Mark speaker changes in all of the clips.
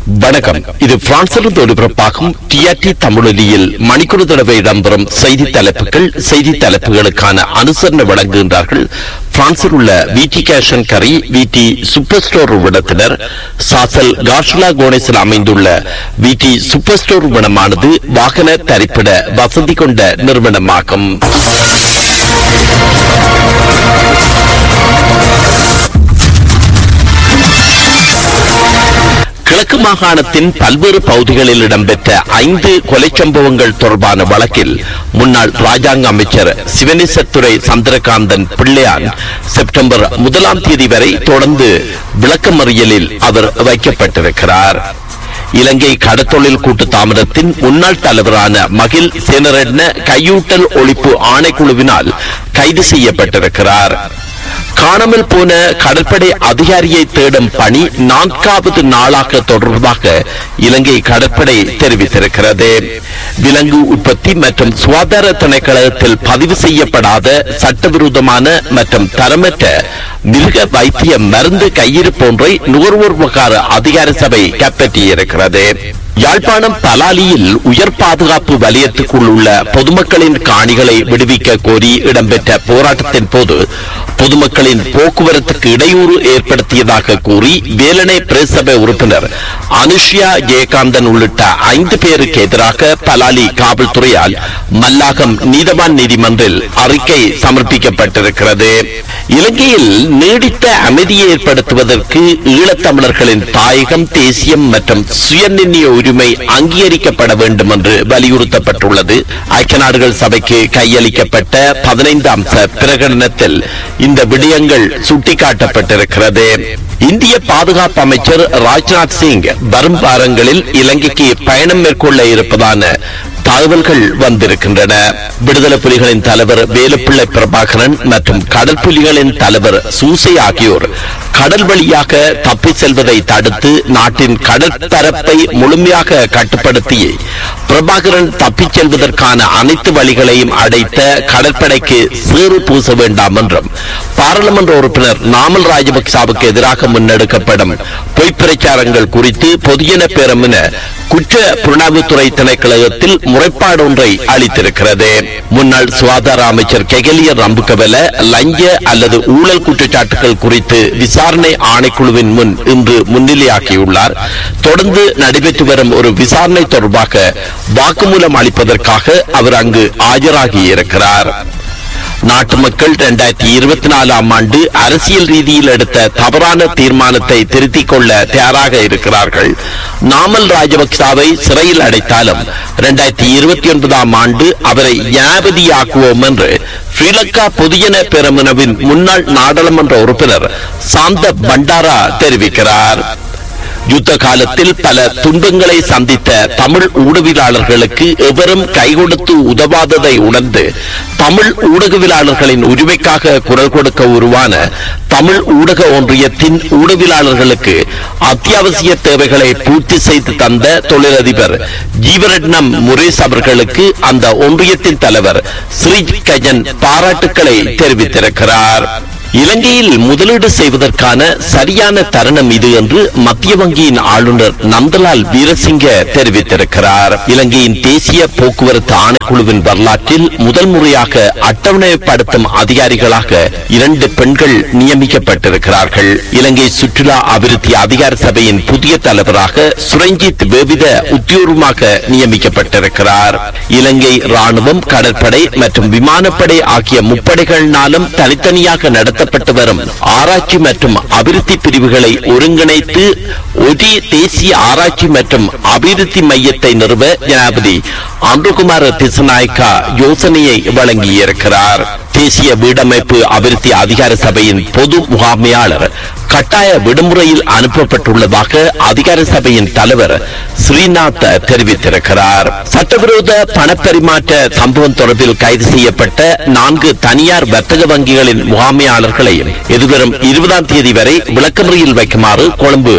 Speaker 1: வணக்கம் இது பிரான்சிலிருந்து ஒலிபரப்பாகும் டிஆர்டி தமிழொலியில் மணிக்கூறு தடவை இடம்பெறும் செய்தி தலைப்புகள் செய்தி தலைப்புகளுக்கான அனுசரணை வழங்குகின்றார்கள் பிரான்சில் உள்ள விடி கேஷன் கரி விடி சூப்பர் ஸ்டோர் விடத்தினர் சாசல் காஷ்லா கோணேசில் அமைந்துள்ள விடி சூப்பர் ஸ்டோர் விடமானது வாகன தரிப்பிட வசதி கொண்ட நிறுவனமாகும் கிழக்கு மாகாணத்தின் பல்வேறு பகுதிகளில் இடம்பெற்ற ஐந்து கொலை சம்பவங்கள் தொடர்பான வழக்கில் முன்னாள் ராஜாங்க அமைச்சர் சிவனேசத்துறை சந்திரகாந்தன் பிள்ளையான் செப்டம்பர் முதலாம் தேதி வரை தொடர்ந்து விளக்கமறியலில் அவர் வைக்கப்பட்டிருக்கிறார் இலங்கை கடத்தொழில் கூட்டு தாமதத்தின் முன்னாள் தலைவரான மகில் சேனரெட்ன கையூட்டல் ஒழிப்பு ஆணைக்குழுவினால் கைது செய்யப்பட்டிருக்கிறார் காணாமல் போன கடற்படை அதிகாரியை தேடும் பணி நான்காவது நாளாக தொடர்வதாக இலங்கை கடற்படை தெரிவித்திருக்கிறது விலங்கு உற்பத்தி மற்றும் சுகாதார திணைக்களத்தில் பதிவு செய்யப்படாத சட்டவிரோதமான மற்றும் தரமற்ற மிருக வைத்திய மருந்து கையிருப்பு ஒன்றை நுகர்வோர் விவகார அதிகார சபை கைப்பற்றியிருக்கிறது யாழ்ப்பாணம் பலாலியில் உயர் பாதுகாப்பு வலயத்துக்குள் உள்ள பொதுமக்களின் காணிகளை விடுவிக்க கோரி இடம்பெற்ற போராட்டத்தின் போது பொதுமக்களின் போக்குவரத்துக்கு இடையூறு ஏற்படுத்தியதாக கூறி வேலனை பிரசபை உறுப்பினர் அனுஷ்யா ஜெயகாந்தன் உள்ளிட்ட ஐந்து பேருக்கு எதிராக பலாலி காவல்துறையால் மல்லாகம் நீதவான் நீதிமன்றில் அறிக்கை சமர்ப்பிக்கப்பட்டிருக்கிறது இலங்கையில் நீடித்த அமைதியை ஏற்படுத்துவதற்கு ஈழத்தமிழர்களின் தாயகம் தேசியம் மற்றும் சுயநிர்ணய உரிமை அங்கீகரிக்கப்பட வேண்டும் என்று வலியுறுத்தப்பட்டுள்ளது ஐக்கிய நாடுகள் சபைக்கு கையளிக்கப்பட்ட பதினைந்து அம்ச பிரகடனத்தில் இந்த விடயங்கள் சுட்டிக்காட்டப்பட்டிருக்கிறது இந்திய பாதுகாப்பு அமைச்சர் ராஜ்நாத் சிங் வரும் வாரங்களில் இலங்கைக்கு பயணம் மேற்கொள்ள இருப்பதான தகவல்கள் வந்திருக்கின்றன விடுதலை புலிகளின் தலைவர் வேலுப்பிள்ளை பிரபாகரன் மற்றும் கடல் புலிகளின் தலைவர் சூசை ஆகியோர் கடல் வழியாக தப்பி செல்வதை தடுத்து நாட்டின் கடற்பரப்பை முழுமையாக கட்டுப்படுத்தி பிரபாகரன் தப்பிச் செல்வதற்கான அனைத்து வழிகளையும் அடைத்த கடற்படைக்கு சேறு பூச வேண்டாம் என்றும் பாராளுமன்ற உறுப்பினர் நாமல் ராஜபக்சாவுக்கு எதிராக முன்னெடுக்கப்படும் பொய்ப் பிரச்சாரங்கள் குறித்து பொதுஜன பேரம் என குற்ற புலனாய்வுத்துறை திணைக்களத்தில் முறைப்பாடு ஒன்றை அளித்திருக்கிறது முன்னாள் சுகாதார அமைச்சர் கெகலியர் ரம்புகவல லஞ்ச அல்லது ஊழல் குற்றச்சாட்டுகள் குறித்து விசாரணை ஆணைக்குழுவின் முன் இன்று முன்னிலையாக்கியுள்ளார் தொடர்ந்து நடைபெற்று வரும் ஒரு விசாரணை தொடர்பாக வாக்குமூலம் அளிப்பதற்காக அவர் அங்கு ஆஜராகியிருக்கிறார் நாட்டு மக்கள் இரண்டாயிரத்தி இருபத்தி நாலாம் ஆண்டு அரசியல் ரீதியில் எடுத்த தவறான தீர்மானத்தை திருத்திக் கொள்ள தயாராக இருக்கிறார்கள் நாமல் ராஜபக்சாவை சிறையில் அடைத்தாலும் இரண்டாயிரத்தி இருபத்தி ஒன்பதாம் ஆண்டு அவரை ஜனாபதியாக்குவோம் என்று ஸ்ரீலங்கா பொதுஜன பெரமுனவின் முன்னாள் நாடாளுமன்ற உறுப்பினர் சாந்த பண்டாரா தெரிவிக்கிறார் யுத்த காலத்தில் பல துன்பங்களை சந்தித்த தமிழ் ஊடகவியலாளர்களுக்கு எவரும் கை கொடுத்து உதவாததை உணர்ந்து தமிழ் ஊடகவியலாளர்களின் உரிமைக்காக குரல் கொடுக்க உருவான தமிழ் ஊடக ஒன்றியத்தின் ஊடகவியலாளர்களுக்கு அத்தியாவசிய தேவைகளை பூர்த்தி செய்து தந்த தொழிலதிபர் ஜீவரட்னம் முரேஷ் அவர்களுக்கு அந்த ஒன்றியத்தின் தலைவர் ஸ்ரீ கஜன் பாராட்டுக்களை தெரிவித்திருக்கிறார் இலங்கையில் முதலீடு செய்வதற்கான சரியான தருணம் இது என்று மத்திய வங்கியின் ஆளுநர் நந்தலால் வீரசிங்க தெரிவித்திருக்கிறார் இலங்கையின் தேசிய போக்குவரத்து ஆணைக்குழுவின் வரலாற்றில் முதல் முறையாக அட்டவணைப்படுத்தும் அதிகாரிகளாக இரண்டு பெண்கள் நியமிக்கப்பட்டிருக்கிறார்கள் இலங்கை சுற்றுலா அபிவிருத்தி அதிகார சபையின் புதிய தலைவராக சுரஞ்சித் வேவித உத்தியோகமாக நியமிக்கப்பட்டிருக்கிறார் இலங்கை ராணுவம் கடற்படை மற்றும் விமானப்படை ஆகிய முப்படைகளினாலும் தனித்தனியாக நடத்தப்பட்டு வரும் ஆராய்ச்சி மற்றும் அபிவிருத்தி பிரிவுகளை ஒருங்கிணைத்து ஒரே தேசிய ஆராய்ச்சி மற்றும் அபிவிருத்தி மையத்தை நிறுவ ஜனாபதி அன்புகுமார் திசநாயக்கா யோசனையை வழங்கியிருக்கிறார் தேசிய வீடமைப்பு அபிவிருத்தி அதிகார சபையின் பொது முகாமையாளர் கட்டாய விடுமுறையில் அனுப்பப்பட்டுள்ளதாக அதிகார சபையின் தலைவர் ஸ்ரீநாத் தெரிவித்திருக்கிறார் சட்டவிரோத பணப்பரிமாற்ற சம்பவம் தொடர்பில் கைது செய்யப்பட்ட நான்கு தனியார் வர்த்தக வங்கிகளின் முகாமையாளர்களை எதிர்வரும் இருபதாம் தேதி வரை விளக்கமறியில் வைக்குமாறு கொழும்பு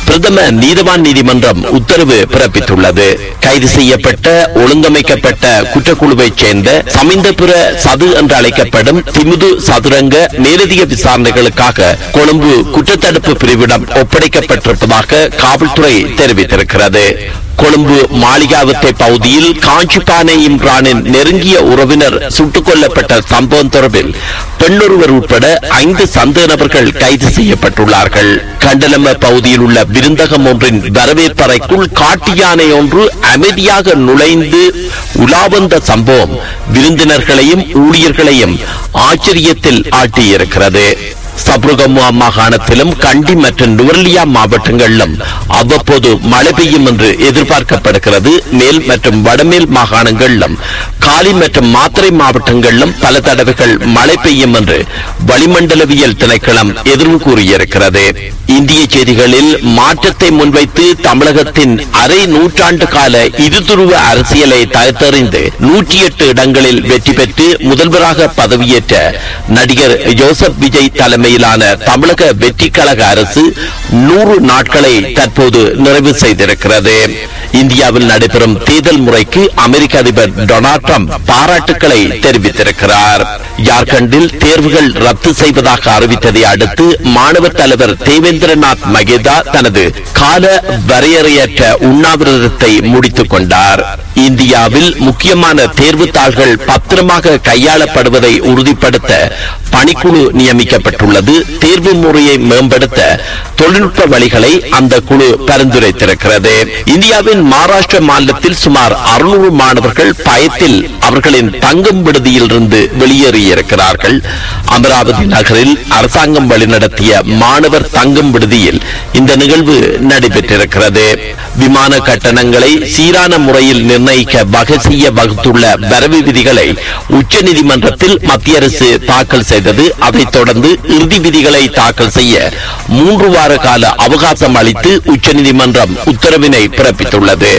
Speaker 1: பிரதம நீதவான் நீதிமன்றம் உத்தரவு பிறப்பித்துள்ளது கைது செய்யப்பட்ட ஒழுங்கமைக்கப்பட்ட குற்றக்குழுவைச் சேர்ந்த சமிந்தபுர சது என்று அழைக்கப்படும் திமுது சதுரங்க மேலதிக விசாரணைகளுக்காக கொழும்பு குற்றத்தடுப்பு பிரிவிடம் ஒப்படைக்கப்பட்டிருப்பதாக காவல்துறை தெரிவித்திருக்கிறது கொழும்பு மாளிகாவத்தை பகுதியில் காஞ்சிபானை இம்ரானின் நெருங்கிய உறவினர் சுட்டுக் கொல்லப்பட்ட சம்பவம் தொடர்பில் பெண்ணொருவர் உட்பட ஐந்து சந்தேக நபர்கள் கைது செய்யப்பட்டுள்ளார்கள் கண்டலம பகுதியில் உள்ள விருந்தகம் ஒன்றின் வரவேற்பறைக்குள் காட்டு யானை ஒன்று அமைதியாக நுழைந்து உலாவந்த சம்பவம் விருந்தினர்களையும் ஊழியர்களையும் ஆச்சரியத்தில் ஆட்டியிருக்கிறது சப்ருகமுவா மாகாணத்திலும் கண்டி மற்றும் நுவர்லியா மாவட்டங்களிலும் அவ்வப்போது மழை பெய்யும் என்று எதிர்பார்க்கப்படுகிறது மேல் மற்றும் வடமேல் மாகாணங்களிலும் காலி மற்றும் மாத்திரை மாவட்டங்களிலும் பல தடவைகள் மழை பெய்யும் என்று வளிமண்டலவியல் திணைக்களம் எதிர்வு கூறியிருக்கிறது இந்திய செய்திகளில் மாற்றத்தை முன்வைத்து தமிழகத்தின் அரை நூற்றாண்டு கால இருதுருவ அரசியலை தகர்த்தறிந்து நூற்றி எட்டு இடங்களில் வெற்றி பெற்று முதல்வராக பதவியேற்ற நடிகர் ஜோசப் விஜய் தலைமையிலான தமிழக வெற்றி கழக அரசு நூறு நாட்களை தற்போது நிறைவு செய்திருக்கிறது இந்தியாவில் நடைபெறும் தேர்தல் முறைக்கு அமெரிக்க அதிபர் டொனால்ட் ட்ரம்ப் பாராட்டுக்களை தெரிவித்திருக்கிறார் ஜார்க்கண்டில் தேர்வுகள் ரத்து செய்வதாக அறிவித்ததை அடுத்து மாணவர் தலைவர் தேவேந்திரநாத் மகேதா தனது கால வரையறையற்ற உண்ணாவிரதத்தை முடித்துக் கொண்டார் இந்தியாவில் முக்கியமான தேர்வு தாள்கள் பத்திரமாக கையாளப்படுவதை உறுதிப்படுத்த பணிக்குழு நியமிக்கப்பட்டுள்ளது தேர்வு முறையை மேம்படுத்த தொழில்நுட்ப வழிகளை அந்த குழு பரிந்துரைத்திருக்கிறது இந்தியாவின் மகாராஷ்டிர மாநிலத்தில் சுமார் அறுநூறு மாணவர்கள் பயத்தில் அவர்களின் தங்கும் விடுதியிலிருந்து வெளியேறியிருக்கிறார்கள் அமராவதி நகரில் அரசாங்கம் வழிநடத்திய மாணவர் தங்கும் விடுதியில் இந்த நிகழ்வு நடைபெற்றிருக்கிறது விமான கட்டணங்களை சீரான முறையில் நிர்ணயிக்க வகை செய்ய வகுத்துள்ள வரவு விதிகளை உச்சநீதிமன்றத்தில் மத்திய அரசு தாக்கல் செய்தது அதைத் தொடர்ந்து இறுதி விதிகளை தாக்கல் செய்ய மூன்று வார கால அவகாசம் அளித்து உச்சநீதிமன்றம் உத்தரவினை பிறப்பித்துள்ளது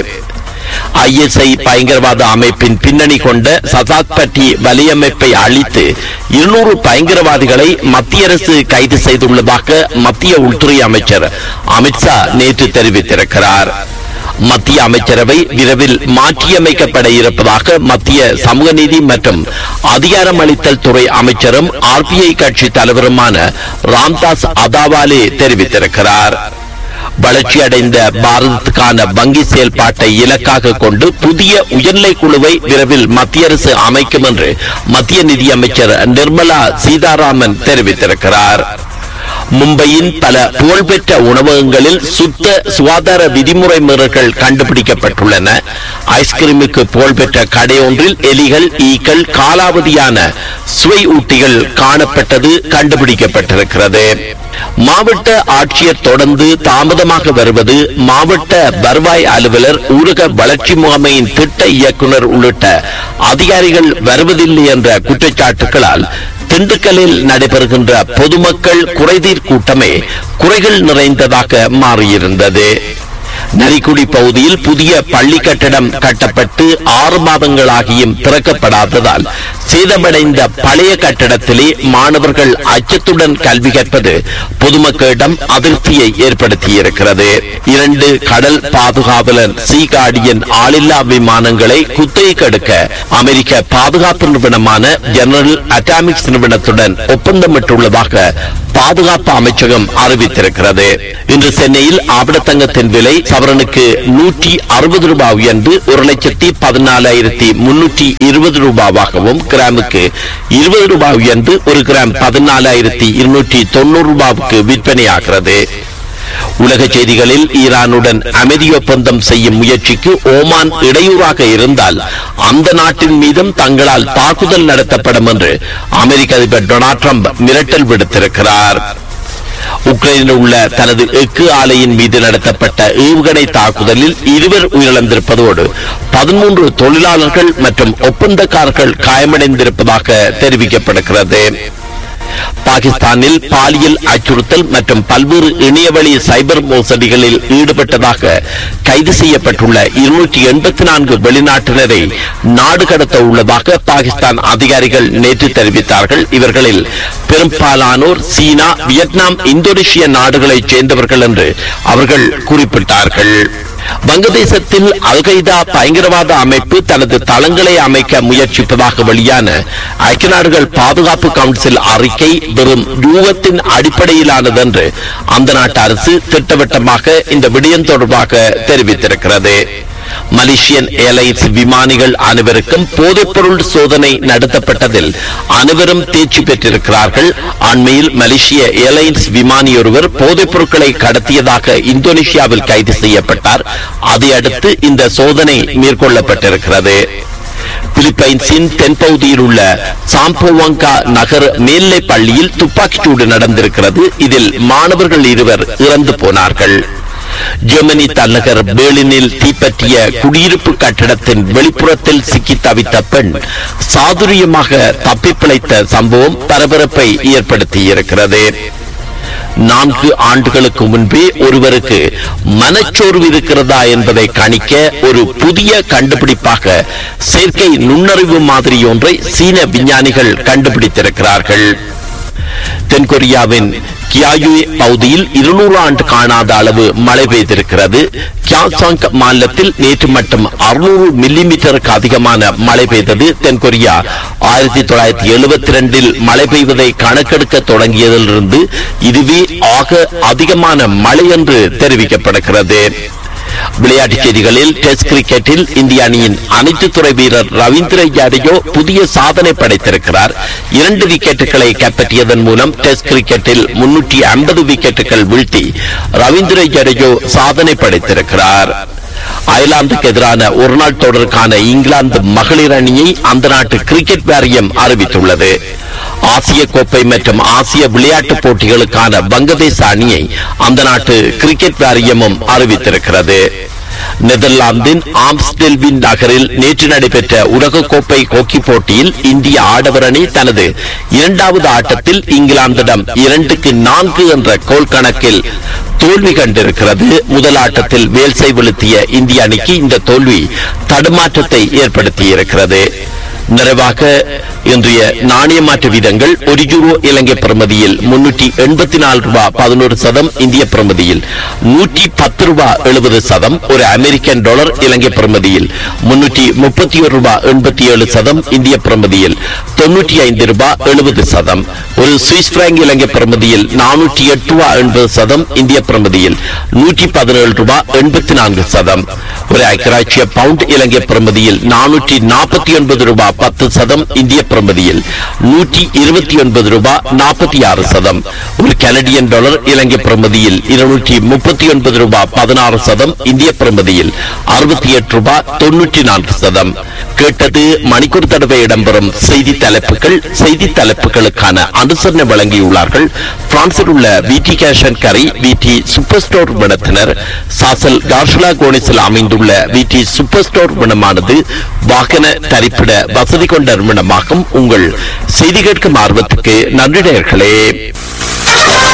Speaker 1: ஐஎஸ்ஐ பயங்கரவாத அமைப்பின் பின்னணி கொண்ட சசாத் பட்டி வலையமைப்பை அழித்து இருநூறு பயங்கரவாதிகளை மத்திய அரசு கைது செய்துள்ளதாக மத்திய உள்துறை அமைச்சர் அமித்ஷா நேற்று தெரிவித்திருக்கிறார் மத்திய அமைச்சரவை விரைவில் மாற்றியமைக்கப்பட இருப்பதாக மத்திய சமூக நீதி மற்றும் அதிகாரமளித்தல் துறை அமைச்சரும் ஆர்பிஐ கட்சி தலைவருமான ராம்தாஸ் அதாவாலே தெரிவித்திருக்கிறார் வளர்ச்சியடைந்த பாரதத்துக்கான வங்கி செயல்பாட்டை இலக்காக கொண்டு புதிய உயர்நிலை குழுவை விரைவில் மத்திய அரசு அமைக்கும் என்று மத்திய நிதியமைச்சர் நிர்மலா சீதாராமன் தெரிவித்திருக்கிறார் மும்பையின் பல புகழ்பெற்ற உணவகங்களில் சுத்த சுகாதார விதிமுறை மீறல்கள் கண்டுபிடிக்கப்பட்டுள்ளன ஐஸ்கிரீமுக்கு புகழ்பெற்ற கடை ஒன்றில் எலிகள் ஈக்கள் காலாவதியான சுவை ஊட்டிகள் காணப்பட்டது கண்டுபிடிக்கப்பட்டிருக்கிறது மாவட்ட ஆட்சியர் தொடர்ந்து தாமதமாக வருவது மாவட்ட வருவாய் அலுவலர் ஊரக வளர்ச்சி முகமையின் திட்ட இயக்குனர் உள்ளிட்ட அதிகாரிகள் வருவதில்லை என்ற குற்றச்சாட்டுகளால் திண்டுக்கல்லில் நடைபெறுகின்ற பொதுமக்கள் குறைதீர் கூட்டமே குறைகள் நிறைந்ததாக மாறியிருந்தது நரிக்குடி பகுதியில் புதிய பள்ளி கட்டடம் கட்டப்பட்டு ஆறு மாதங்களாகியும் திறக்கப்படாததால் சேதமடைந்த பழைய கட்டடத்திலே மாணவர்கள் அச்சத்துடன் கல்வி கற்பது பொதுமக்களிடம் அதிருப்தியை ஏற்படுத்தியிருக்கிறது இரண்டு கடல் பாதுகாவலர் சி கார்டியன் ஆளில்லா விமானங்களை குத்தகைக்கு எடுக்க அமெரிக்க பாதுகாப்பு நிறுவனமான ஜெனரல் அட்டாமிக்ஸ் நிறுவனத்துடன் ஒப்பந்தமிட்டுள்ளதாக பாதுகாப்பு அமைச்சகம் அறிவித்திருக்கிறது இன்று சென்னையில் ஆபடத்தங்கத்தின் விலை சவரனுக்கு நூற்றி அறுபது ரூபாய் உயர்ந்து ஒரு லட்சத்தி பதினாலாயிரத்தி முன்னூற்றி இருபது ரூபாவாகவும் கிராமுக்கு இருபது ரூபாய் உயர்ந்து ஒரு கிராம் பதினாலாயிரத்தி இருநூற்றி தொண்ணூறு ரூபாவுக்கு விற்பனையாகிறது உலக செய்திகளில் ஈரானுடன் அமைதி ஒப்பந்தம் செய்யும் முயற்சிக்கு ஓமான் இடையூறாக இருந்தால் அந்த நாட்டின் மீதும் தங்களால் தாக்குதல் நடத்தப்படும் என்று அமெரிக்க அதிபர் டொனால்ட் ட்ரம்ப் மிரட்டல் விடுத்திருக்கிறார் உக்ரைனில் உள்ள தனது எஃகு ஆலையின் மீது நடத்தப்பட்ட ஏவுகணை தாக்குதலில் இருவர் உயிரிழந்திருப்பதோடு பதிமூன்று தொழிலாளர்கள் மற்றும் ஒப்பந்தக்காரர்கள் காயமடைந்திருப்பதாக தெரிவிக்கப்படுகிறது பாகிஸ்தானில் பாலியல் அச்சுறுத்தல் மற்றும் பல்வேறு இணையவழி சைபர் மோசடிகளில் ஈடுபட்டதாக கைது செய்யப்பட்டுள்ள இருநூற்றி எண்பத்தி நான்கு வெளிநாட்டினரை நாடு கடத்த உள்ளதாக பாகிஸ்தான் அதிகாரிகள் நேற்று தெரிவித்தார்கள் இவர்களில் பெரும்பாலானோர் சீனா வியட்நாம் இந்தோனேஷிய நாடுகளைச் சேர்ந்தவர்கள் என்று அவர்கள் குறிப்பிட்டார்கள் வங்கதேசத்தில் அல் கைதா பயங்கரவாத அமைப்பு தனது தளங்களை அமைக்க முயற்சிப்பதாக வெளியான ஐக்கிய நாடுகள் பாதுகாப்பு கவுன்சில் அறிக்கை வெறும் யூகத்தின் அடிப்படையிலானது என்று அந்த நாட்டு அரசு திட்டவட்டமாக இந்த விடயம் தொடர்பாக தெரிவித்திருக்கிறது மலேசியன் ஏர்லைன்ஸ் விமானிகள் அனைவருக்கும் போதைப்பொருள் சோதனை நடத்தப்பட்டதில் அனைவரும் தேர்ச்சி பெற்றிருக்கிறார்கள் அண்மையில் மலேசிய ஏர்லைன்ஸ் விமானி ஒருவர் போதைப் பொருட்களை கடத்தியதாக இந்தோனேஷியாவில் கைது செய்யப்பட்டார் அதையடுத்து இந்த சோதனை மேற்கொள்ளப்பட்டிருக்கிறது பிலிப்பைன்ஸின் தென்பகுதியில் உள்ள சாம்போவங்கா நகர் மேல்நிலைப் பள்ளியில் துப்பாக்கிச்சூடு நடந்திருக்கிறது இதில் மாணவர்கள் இருவர் இறந்து போனார்கள் ஜெர்மனி தலைநகர் பேர்லினில் தீப்பற்றிய குடியிருப்பு கட்டடத்தின் வெளிப்புறத்தில் சிக்கி தவித்த பெண் சாதுரியமாக தப்பிப்பிழைத்த சம்பவம் பரபரப்பை ஏற்படுத்தியிருக்கிறது நான்கு ஆண்டுகளுக்கு முன்பே ஒருவருக்கு மனச்சோர்வு இருக்கிறதா என்பதை கணிக்க ஒரு புதிய கண்டுபிடிப்பாக செயற்கை நுண்ணறிவு மாதிரி ஒன்றை சீன விஞ்ஞானிகள் கண்டுபிடித்திருக்கிறார்கள் தென்கொரியாவின் கியாயுயே பகுதியில் இருநூறு ஆண்டு காணாத அளவு மழை பெய்திருக்கிறது கியாசாங் மாநிலத்தில் நேற்று மட்டும் அறுநூறு மில்லிமீட்டருக்கு அதிகமான மழை பெய்தது தென்கொரியா ஆயிரத்தி தொள்ளாயிரத்தி எழுபத்தி ரெண்டில் மழை பெய்வதை கணக்கெடுக்க தொடங்கியதிலிருந்து இதுவே ஆக அதிகமான மழை என்று தெரிவிக்கப்படுகிறது விளையாட்டுச் செய்திகளில் டெஸ்ட் கிரிக்கெட்டில் இந்திய அணியின் அனைத்து துறை வீரர் ரவீந்திர ஜடேஜா புதிய சாதனை படைத்திருக்கிறார் இரண்டு விக்கெட்டுகளை கைப்பற்றியதன் மூலம் டெஸ்ட் கிரிக்கெட்டில் முன்னூற்றி ஐம்பது விக்கெட்டுகள் வீழ்த்தி ரவீந்திர ஜடேஜா சாதனை படைத்திருக்கிறார் அயர்லாந்துக்கு எதிரான ஒருநாள் தொடருக்கான இங்கிலாந்து மகளிர் அணியை அந்த நாட்டு கிரிக்கெட் வாரியம் அறிவித்துள்ளது ஆசிய கோப்பை மற்றும் ஆசிய விளையாட்டுப் போட்டிகளுக்கான வங்கதேச அணியை அந்த நாட்டு கிரிக்கெட் வாரியமும் அறிவித்திருக்கிறது நெதர்லாந்தின் ஆம்ஸ்டெல்வின் நகரில் நேற்று நடைபெற்ற உலகக்கோப்பை ஹாக்கி போட்டியில் இந்திய ஆடவர் அணி தனது இரண்டாவது ஆட்டத்தில் இங்கிலாந்திடம் இரண்டுக்கு நான்கு என்ற கோல் கணக்கில் தோல்வி கண்டிருக்கிறது முதல் ஆட்டத்தில் வேல்சை வெளுத்திய இந்திய அணிக்கு இந்த தோல்வி தடுமாற்றத்தை ஏற்படுத்தியிருக்கிறது நிறைவாக இன்றைய நாணய மாற்று வீதங்கள் ஒரு யூரோ இலங்கை பிரமதியில் முன்னூற்றி எண்பத்தி நாலு ரூபாய் பதினோரு சதம் இந்திய பிரமதியில் நூற்றி பத்து ரூபாய் எழுபது சதம் ஒரு அமெரிக்கன் டாலர் இலங்கை பிரமதியில் முன்னூற்றி முப்பத்தி ஒரு ரூபாய் எண்பத்தி ஏழு சதம் இந்திய பிரமதியில் தொன்னூற்றி ஐந்து ரூபாய் எழுபது சதம் ஒரு சுவிஸ் பிராங்க் இலங்கை பிரமதியில் நானூற்றி எட்டு ரூபாய் எண்பது சதம் இந்திய பிரமதியில் நூற்றி பதினேழு ரூபாய் எண்பத்தி நான்கு சதம் ஒரு ஐக்கராட்சிய பவுண்ட் இலங்கை பிரமதியில் நானூற்றி நாற்பத்தி ஒன்பது ரூபாய் பத்து சதம் இந்திய பிரமதியில் நூற்றி இருபத்தி ஒன்பது ரூபாய் நாற்பத்தி ஆறு சதம் ஒரு கனடியன் டாலர் இலங்கை பிரமதியில் இருநூற்றி முப்பத்தி ஒன்பது ரூபாய் பதினாறு சதம் இந்திய பிரமதியில் அறுபத்தி எட்டு ரூபாய் தொன்னூற்றி நான்கு சதம் கேட்டது மணிக்கூர் தடவை இடம்பெறும் செய்தி தலைப்புகள் செய்தி தலைப்புகளுக்கான அனுசரணை வழங்கியுள்ளார்கள் பிரான்சில் உள்ள விடி கேஷன் கரை விடி சூப்பர் ஸ்டோர் விடத்தினர் சாசல் கார்ஷலா கோனிஸில் அமைந்துள்ள விடி சூப்பர் ஸ்டோர் விடமானது வாகன தரிப்பிட வசதி கொண்ட நிறுவனமாகும் உங்கள் செய்தி கேட்கும் ஆர்வத்துக்கு நன்றி நேயர்களே